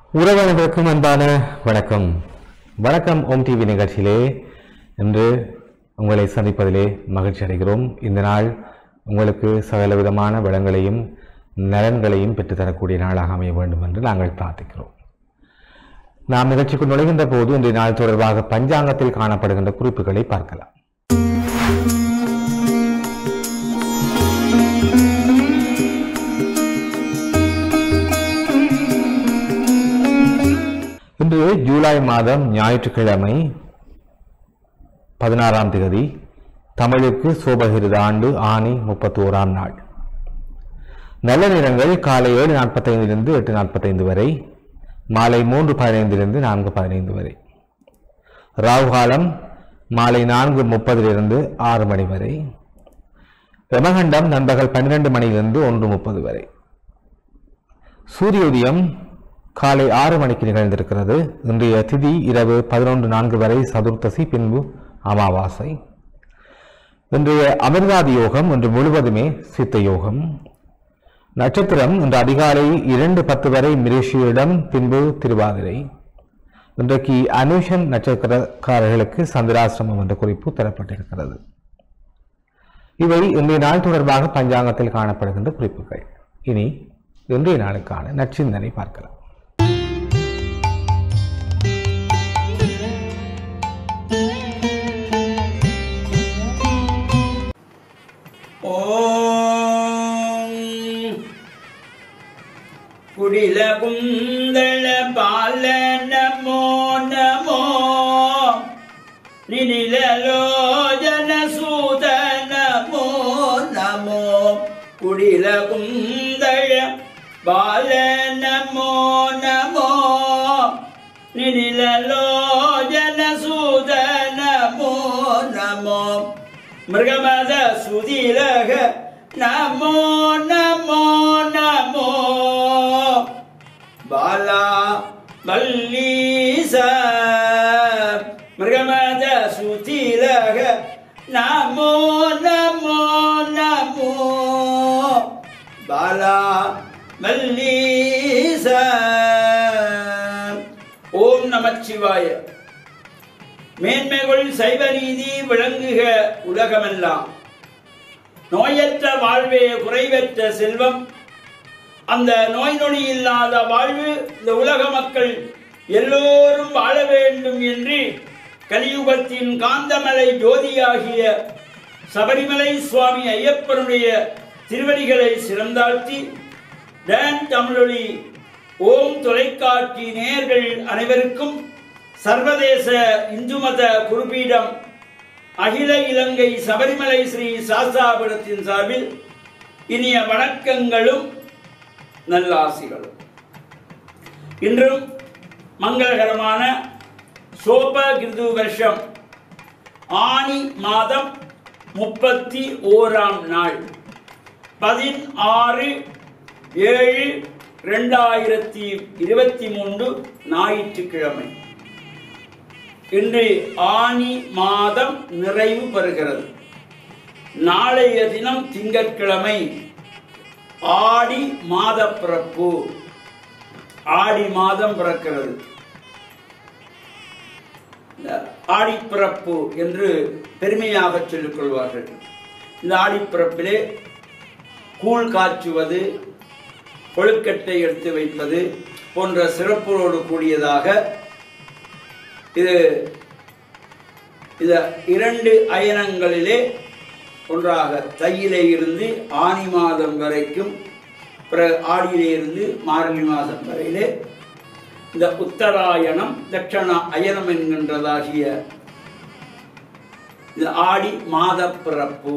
உறவினர்களுக்கும் அன்பான வணக்கம் வணக்கம் ஓம் டிவி நிகழ்ச்சியிலே இன்று உங்களை சந்திப்பதிலே மகிழ்ச்சி அடைகிறோம் இந்த நாள் உங்களுக்கு சகல விதமான வளங்களையும் நலன்களையும் பெற்றுத்தரக்கூடிய நாளாக அமைய வேண்டும் என்று நாங்கள் பிரார்த்திக்கிறோம் நாம் நிகழ்ச்சிக்கு நுழைகின்ற போது இன்றைய நாள் தொடர்பாக பஞ்சாங்கத்தில் காணப்படுகின்ற குறிப்புகளை பார்க்கலாம் இன்று ஜூலை மாதம் ஞாயிற்றுக்கிழமை பதினாறாம் தேதி தமிழுக்கு சோபகிருத ஆண்டு ஆணி முப்பத்தி ஓராம் நாள் நல்ல நேரங்கள் காலை ஏழு நாற்பத்தைந்திலிருந்து எட்டு நாற்பத்தைந்து வரை மாலை மூன்று பதினைந்திலிருந்து நான்கு பதினைந்து வரை ராகு காலம் மாலை நான்கு முப்பதிலிருந்து ஆறு மணி வரை யமகண்டம் நண்பகல் பன்னிரண்டு மணியிலிருந்து ஒன்று முப்பது வரை சூரிய உதயம் காலை ஆறு மணிக்கு நிகழ்ந்திருக்கிறது இன்றைய திதி இரவு பதினொன்று நான்கு வரை சதுர்த்தசி பின்பு அமாவாசை இன்றைய அமிர்தாதி யோகம் இன்று முழுவதுமே சித்த யோகம் நட்சத்திரம் இன்று அதிகாலை இரண்டு பத்து வரை மிரேஷியிடம் பின்பு திருவாதிரை இன்றைக்கு அனுஷன் நட்சத்திரக்காரர்களுக்கு சந்திராசிரமம் என்ற குறிப்பு தரப்பட்டிருக்கிறது இவை இன்றைய நாள் தொடர்பாக பஞ்சாங்கத்தில் காணப்படுகின்ற குறிப்புகள் இனி இன்றைய நாளுக்கான நற்சிந்தனை பார்க்கலாம் ஓம் குடில குந்தள பால நமோ நமோ நினிலோஜன சூத நமோ நமோ குடில குந்தள பால நமோ நமோ நினிலோஜன சூத நமோ நமோ மிருகமத சுதிலக நமோ நமோ நமோ பாலா வல்லீச மிருகமத சுதிலக நமோ நமோ நமோ பாலா வல்லீச ஓம் நமச்சிவாய மேன்மைகள் சைவ நீதி விளங்குக உலகமெல்லாம் நோயற்ற வாழ்வே குறைவற்ற செல்வம் அந்த நோய் நொடி இல்லாத வாழ்வு இந்த உலக மக்கள் எல்லோரும் வாழ வேண்டும் என்று கலியுகத்தின் காந்தமலை ஜோதியாகிய சபரிமலை சுவாமி ஐயப்பனுடைய திருவடிகளை சிறந்தாழ்த்தி டான் தமிழொலி ஓம் தொலைக்காட்சி நேயர்கள் அனைவருக்கும் சர்வதேச இந்து மத குருபீடம் அகில இலங்கை சபரிமலை ஸ்ரீ சாஸ்தாபுரத்தின் சார்பில் இனிய வணக்கங்களும் நல்லாசிகளும் இன்றும் மங்களகரமான சோப கிருது வருஷம் ஆனி மாதம் முப்பத்தி ஓராம் நாள் பதினாறு ஏழு ரெண்டாயிரத்தி இருபத்தி மூன்று ஞாயிற்றுக்கிழமை இன்று ஆனி மாதம் நிறைவு பெறுகிறது நாளைய தினம் திங்கட்கிழமை ஆடி மாத பிறப்பு ஆடி மாதம் பிறக்கிறது இந்த ஆடிப்பிறப்பு என்று பெருமையாக சொல்லிக் கொள்வார்கள் இந்த ஆடிப்பிறப்பிலே கூழ் காய்ச்சுவது கொழுக்கட்டை எடுத்து வைப்பது போன்ற சிறப்போடு கூடியதாக இது இந்த இரண்டு அயனங்களிலே ஒன்றாக தையிலே இருந்து ஆனி மாதம் வரைக்கும் பிறகு ஆடியிலே இருந்து மார்கழி மாதம் வரையிலே இந்த உத்தராயணம் தட்சண அயனம் என்கின்றதாகிய இந்த ஆடி மாத பிறப்பு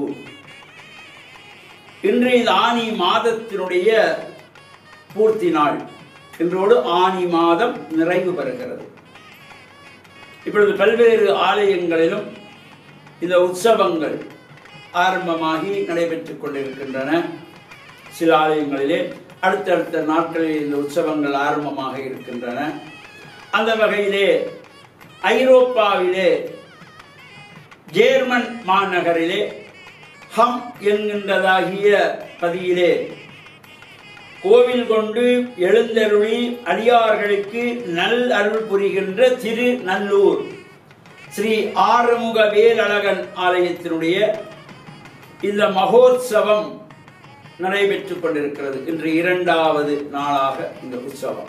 இன்று இந்த ஆனி மாதத்தினுடைய பூர்த்தி நாள் இன்றோடு ஆனி மாதம் நிறைவு பெறுகிறது இப்பொழுது பல்வேறு ஆலயங்களிலும் இந்த உற்சவங்கள் ஆரம்பமாகி நடைபெற்றுக் கொண்டிருக்கின்றன சில ஆலயங்களிலே அடுத்தடுத்த நாட்களில் இந்த உற்சவங்கள் ஆரம்பமாக இருக்கின்றன அந்த வகையிலே ஐரோப்பாவிலே ஜேர்மன் மாநகரிலே ஹம் என்கின்றதாகிய பதியிலே கோவில் கொண்டு எழுந்தருளி அடியார்களுக்கு நல் அருள் புரிகின்ற திரு நல்லூர் ஸ்ரீ ஆறுமுக வேலழகன் ஆலயத்தினுடைய இந்த மகோத்சவம் நடைபெற்றுக் கொண்டிருக்கிறது இன்று இரண்டாவது நாளாக இந்த உற்சவம்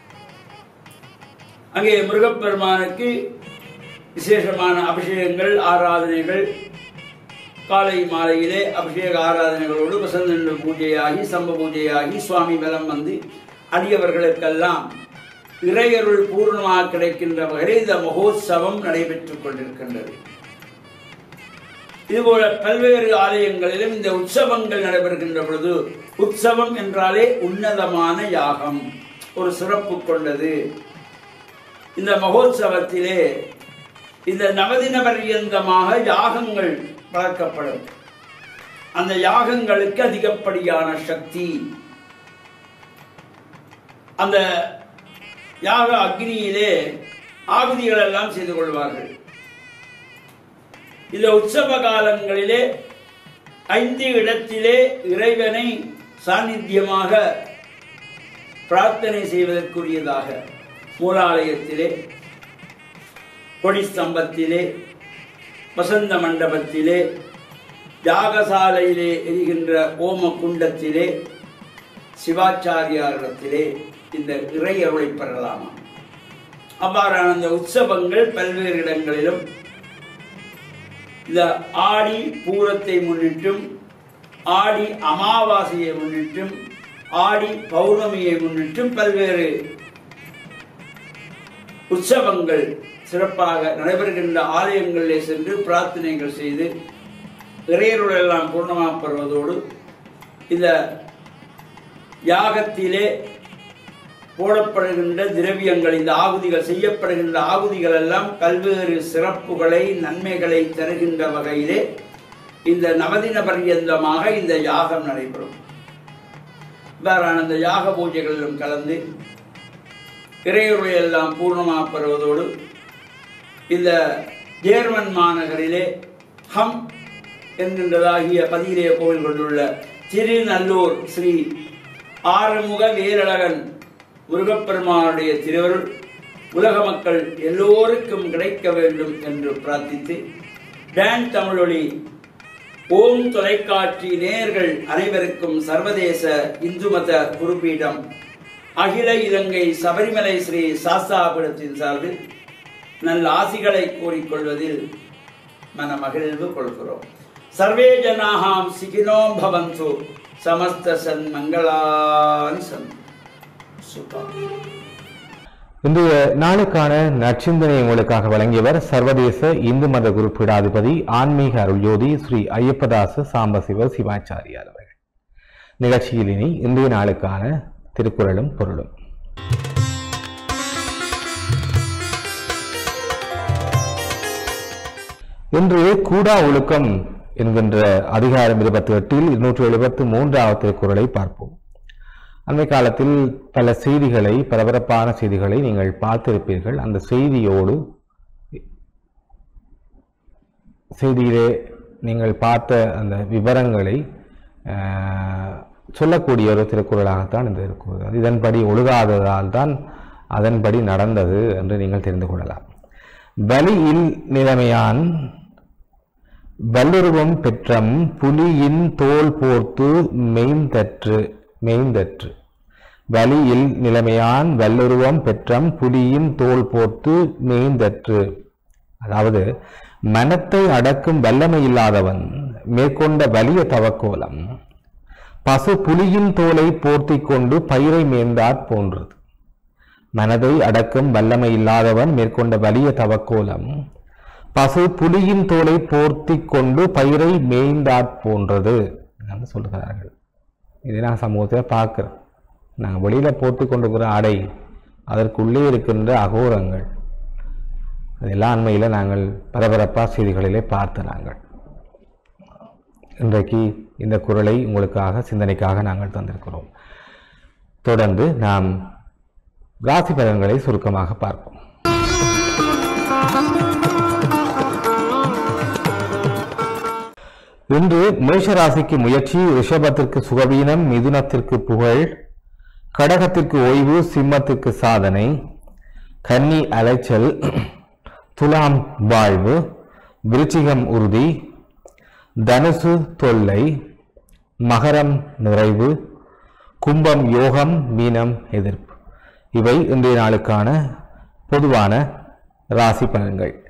அங்கே முருகப்பெருமானுக்கு விசேஷமான அபிஷேகங்கள் ஆராதனைகள் காலை மாலையிலே அபிஷேக ஆராதனைகளோடு வசந்த பூஜையாகி சம்ப பூஜையாகி சுவாமி பலம் வந்து அடியவர்களுக்கெல்லாம் இறையருள் பூர்ணமாக கிடைக்கின்ற வகையில் இந்த மகோத்சவம் நடைபெற்றுக் கொண்டிருக்கின்றது இதுபோல பல்வேறு ஆலயங்களிலும் இந்த உற்சவங்கள் நடைபெறுகின்ற பொழுது உற்சவம் என்றாலே உன்னதமான யாகம் ஒரு சிறப்பு கொண்டது இந்த மகோத்சவத்திலே இந்த நவதின பர்யந்தமாக யாகங்கள் வளர்க்கப்படும் அந்த யாகங்களுக்கு அதிகப்படியான சக்தி அந்த யாக அக்னியிலே ஆகுதிகள் எல்லாம் செய்து கொள்வார்கள் இந்த உற்சவ காலங்களிலே ஐந்து இடத்திலே இறைவனை சாநித்தியமாக பிரார்த்தனை செய்வதற்குரியதாக மூலாலயத்திலே கொடி ஸ்தம்பத்திலே வசந்த மண்டபத்திலே யாகசாலையிலே எரிகின்ற ஓம குண்டத்திலே சிவாச்சாரியாரிடத்திலே இந்த இறை அருளை பெறலாமா அவ்வாறான அந்த உற்சவங்கள் பல்வேறு இடங்களிலும் இந்த ஆடி பூரத்தை முன்னிட்டும் ஆடி அமாவாசையை முன்னிட்டும் ஆடி பௌர்ணமியை முன்னிட்டும் பல்வேறு உற்சவங்கள் சிறப்பாக நடைபெறுகின்ற ஆலயங்களிலே சென்று பிரார்த்தனைகள் செய்து இறையருள் எல்லாம் பூர்ணமாக பெறுவதோடு இந்த யாகத்திலே போடப்படுகின்ற திரவியங்கள் இந்த ஆகுதிகள் செய்யப்படுகின்ற ஆகுதிகள் எல்லாம் பல்வேறு சிறப்புகளை நன்மைகளை தருகின்ற வகையிலே இந்த நவதின பர்யந்தமாக இந்த யாகம் நடைபெறும் இவ்வாறான இந்த யாக பூஜைகளிலும் கலந்து இறையுறை எல்லாம் பூர்ணமாக பெறுவதோடு இந்த ஜேர்மன் மாநகரிலே ஹம் என்கின்றதாகிய பதியிலே கோவில் கொண்டுள்ள திருநல்லூர் ஸ்ரீ ஆறுமுக வேலழகன் முருகப்பெருமானுடைய திருவருள் உலக மக்கள் எல்லோருக்கும் கிடைக்க வேண்டும் என்று பிரார்த்தித்து டான் தமிழொலி ஓம் தொலைக்காட்சி நேயர்கள் அனைவருக்கும் சர்வதேச இந்து மத குருபீடம் அகில இலங்கை சபரிமலை ஸ்ரீ சாஸ்தாபுரத்தின் சார்பில் நல்ல ஆசிகளை கூறிக்கொள்வதில் மன மகிழ்வு கொள்கிறோம் சர்வே ஜனாகாம் சிகினோம் பவந்து சமஸ்த சன் மங்களானி சன் சுபா இன்றைய நாளுக்கான நற்சிந்தனை உங்களுக்காக வழங்கியவர் சர்வதேச இந்து மத குறிப்பீடாதிபதி ஆன்மீக அருள்ஜோதி ஸ்ரீ ஐயப்பதாச சாம்பசிவ சிவாச்சாரியார் அவர்கள் நிகழ்ச்சியில் இனி இன்றைய நாளுக்கான திருக்குறளும் பொருளும் இன்று கூடா ஒழுக்கம் என்கின்ற அதிகாரம் இருபத்தி எட்டில் இருநூற்றி எழுபத்தி மூன்றாவது திருக்குறளை பார்ப்போம் அண்மை காலத்தில் பல செய்திகளை பரபரப்பான செய்திகளை நீங்கள் பார்த்திருப்பீர்கள் அந்த செய்தியோடு செய்தியிலே நீங்கள் பார்த்த அந்த விவரங்களை ஆஹ், சொல்லக்கூடிய ஒரு திருக்குறளாகத்தான் இந்த திருக்குறள் இதன்படி ஒழுகாததால் தான் அதன்படி நடந்தது என்று நீங்கள் தெரிந்து கொள்ளலாம் வலியில் நிலைமையான் வல்லுருவம் பெற்றம் புலியின் தோல் போர்த்து மெய்ந்தற்று மெய்ந்தற்று வலியில் நிலைமையான் வல்லுருவம் பெற்றம் புலியின் தோல் போர்த்து மெய்ந்தற்று அதாவது மனத்தை அடக்கும் வல்லமை இல்லாதவன் மேற்கொண்ட வலிய தவக்கோலம் பசு புலியின் தோலை போர்த்திக் கொண்டு பயிரை மேய்ந்தாற் போன்றது மனதை அடக்கும் வல்லமை இல்லாதவன் மேற்கொண்ட வலிய தவக்கோலம் பசு புலியின் தோலை போர்த்திக் கொண்டு பயிரை மேய்ந்தாற் போன்றது என்று சொல்லுகிறார்கள் இதை நான் சமூகத்தில் பார்க்கிறோம் நாங்கள் வெளியில் போட்டு கொண்டிருக்கிற ஆடை அதற்குள்ளே இருக்கின்ற அகோரங்கள் அதெல்லாம் அண்மையில் நாங்கள் பரபரப்பா செய்திகளிலே பார்த்த நாங்கள் இன்றைக்கு இந்த குரலை உங்களுக்காக சிந்தனைக்காக நாங்கள் தந்திருக்கிறோம் தொடர்ந்து நாம் ராசி பலன்களை சுருக்கமாக பார்ப்போம் இன்று மேஷராசிக்கு முயற்சி ரிஷபத்திற்கு சுகவீனம் மிதுனத்திற்கு புகழ் கடகத்திற்கு ஓய்வு சிம்மத்துக்கு சாதனை கன்னி அலைச்சல் துலாம் வாழ்வு விருச்சிகம் உறுதி தனுசு தொல்லை மகரம் நிறைவு கும்பம் யோகம் மீனம் எதிர்ப்பு இவை இன்றைய நாளுக்கான பொதுவான ராசி பலன்கள்